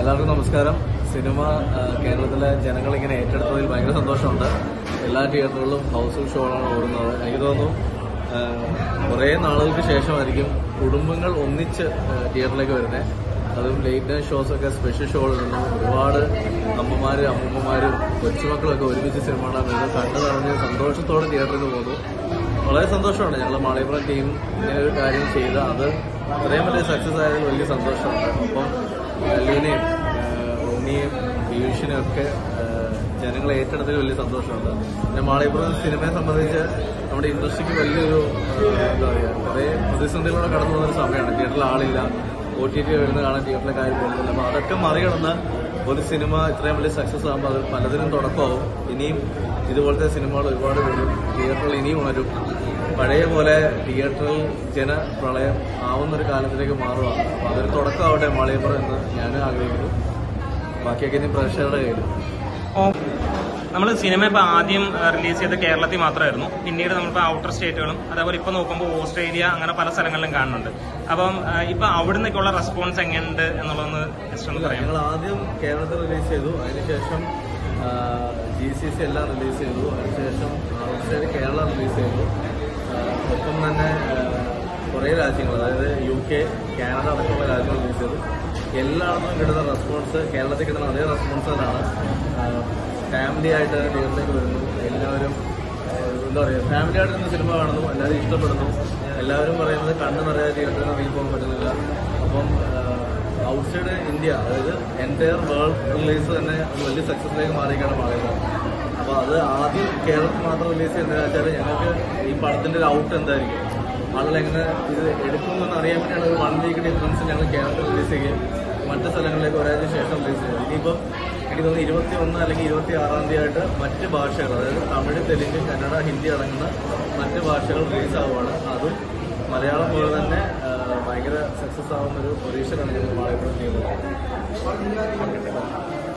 എല്ലാവർക്കും നമസ്കാരം സിനിമ ആ, കേരളത്തിലെ ജനങ്ങൾ ഇങ്ങനെ ഏറ്റെടുത്തതിൽ ഭയങ്കര സന്തോഷമുണ്ട് എല്ലാ തിയേറ്ററുകളിലും ഹൗസ്ഫുൾ ഷോകളാണ് ഓടുന്നത് എനിക്ക് തോന്നുന്നു ആ, കുറേ നാളുകൾക്ക് ശേഷമായിരിക്കും കുടുംബങ്ങൾ ഒന്നിച്ച് ആ, തിയേറ്ററിലേക്ക് വരുന്നത് അതും ലേറ്റ് നൈറ്റ് ഷോസ് ഒക്കെ സ്പെഷ്യൽ ഷോകൾ ഇടുന്നു ഒരുപാട് അമ്മമാരും അമ്മൂമ്മമാരും കൊച്ചുമക്കളൊക്കെ ഒരുമിച്ച് സിനിമ കാണാൻ വരുന്നത് കണ്ടു നിറഞ്ഞ് സന്തോഷത്തോടെ തിയേറ്ററിൽ പോകുന്നു വളരെ സന്തോഷമാണ് ഞങ്ങൾ മാളിയപ്പുറം ടീം ഇങ്ങനെ ഒരു കാര്യം ചെയ്ത അത് ഇത്രയും വലിയ സക്സസ് ആയതിൽ വലിയ സന്തോഷമുണ്ട് ഒപ്പം ലീനയും ഉണ്ണിയും പീയൂഷിനും ഒക്കെ ആഹ്, ജനങ്ങളെ ഏറ്റെടുത്തതിൽ വലിയ സന്തോഷമുണ്ട് പിന്നെ മാളിയപ്പുറം സിനിമയെ സംബന്ധിച്ച് നമ്മുടെ ഇൻഡസ്ട്രിക്ക് വലിയൊരു ആഹ്, എന്താ പറയുക കുറേ പ്രതിസന്ധികളോടെ കടന്നു പോകുന്ന ഒരു സമയമാണ് തിയേറ്ററിൽ ആളില്ല ഒ ടി ടി വരുന്ന കാണാൻ തിയേറ്ററിലെ കാര്യം പോകുന്നില്ല അപ്പോൾ അതൊക്കെ മറികടന്ന് ഒരു സിനിമ ഇത്രയും വലിയ സക്സസ് ആകുമ്പോൾ അത് പലതിനും തുടക്കമാവും ഇനിയും ഇതുപോലത്തെ സിനിമകൾ ഒരുപാട് വരും തിയേറ്ററിൽ ഇനിയും ഉണരും പഴയ പോലെ തിയേറ്ററിൽ ജനപ്രളയം ആവുന്ന ഒരു കാലത്തിലേക്ക് മാറുകയാണ് അപ്പോൾ അതൊരു തുടക്കമാവട്ടെ മാളിയപ്പുറം എന്ന് ഞാൻ ആഗ്രഹിക്കുന്നു ബാക്കിയൊക്കെ ഇനി പ്രേക്ഷകരുടെ കയ്യിൽ നമ്മൾ സിനിമ ഇപ്പൊ ആദ്യം റിലീസ് ചെയ്ത കേരളത്തിൽ മാത്രമായിരുന്നു പിന്നീട് നമ്മളിപ്പോൾ ഔട്ടർ സ്റ്റേറ്റുകളും അതേപോലെ ഇപ്പൊ നോക്കുമ്പോൾ ഓസ്ട്രേലിയ അങ്ങനെ പല സ്ഥലങ്ങളിലും കാണുന്നുണ്ട് അപ്പം ആ, ഇപ്പൊ അവിടെ നിന്നൊക്കെയുള്ള റെസ്പോൺസ് എങ്ങനെയുണ്ട് എന്നുള്ളതൊന്ന് ജസ്റ്റ് ഒന്ന് പറയാം ഞങ്ങൾ ആദ്യം കേരളത്തിൽ റിലീസ് ചെയ്തു അതിനുശേഷം ജി സി സി എല്ലാം റിലീസ് ചെയ്തു അതിനുശേഷം ഔട്ട്സൈഡ് കേരള റിലീസ് ചെയ്തു ആ, ഒപ്പം തന്നെ കുറേ രാജ്യങ്ങൾ അതായത് യു കെ കാനഡ അടക്കമുള്ള രാജ്യങ്ങൾ റിലീസ് ചെയ്തു എല്ലായിടത്തും കിട്ടുന്ന റെസ്പോൺസ് കേരളത്തിൽ കിട്ടുന്ന അതേ റെസ്പോൺസ് തന്നെയാണ് ഫാമിലി ആയിട്ട് തിയേറ്ററിലേക്ക് വരുന്നു എല്ലാവരും ആ, എന്താ പറയുക ഫാമിലി ആയിട്ട് സിനിമ കാണുന്നു എല്ലാവരും ഇഷ്ടപ്പെടുന്നു എല്ലാവരും പറയുന്നത് കണ്ണു നിറയെ തിയേറ്ററിൽ നിന്ന് ഇറങ്ങി പോകാൻ പറ്റുന്നില്ല അപ്പം ഔട്ട്സൈഡ് ഇന്ത്യ അതായത് എൻറ്റയർ വേൾഡ് റിലീസ് തന്നെ ഒരു വലിയ സക്സസിലേക്ക് മാറിയൊക്കെയാണ് മാറിയത് അപ്പോൾ അത് ആദ്യം കേരളത്തിൽ മാത്രം റിലീസ് ചെയ്യുന്നത് വെച്ചാൽ ഞങ്ങൾക്ക് ഈ പടത്തിന്റെ ഒരു ഔട്ട് എന്തായിരിക്കും ആളുകൾ എങ്ങനെ ഇത് എടുക്കുമെന്ന് അറിയാൻ വേണ്ടിയാണ് ഒരു വൺ വീക്ക് ഡിഫറൻസ് ഞങ്ങൾ കേരളത്തിൽ റിലീസ് ചെയ്യുകയും മറ്റ് സ്ഥലങ്ങളിലേക്ക് ഒരാഴ്ച ശേഷം റിലീസ് ചെയ്യും ഇനിയിപ്പോൾ എനിക്ക് തോന്നുന്നു ഇരുപത്തി ഒന്ന് അല്ലെങ്കിൽ ഇരുപത്തി ആറാം തീയതി ആയിട്ട് മറ്റ് ഭാഷകൾ അതായത് തമിഴ് തെലുങ്ക് കന്നഡ ഹിന്ദി അടങ്ങുന്ന മറ്റ് ഭാഷകൾ റിലീസ് ആവുകയാണ് അതും മലയാളം പോലെ തന്നെ ആ, ഭയങ്കര സക്സസ് ആവുന്ന ഒരു പ്രതീക്ഷയിലാണ് ഞങ്ങൾ മാളിയപ്പുറം ചെയ്യുന്നത്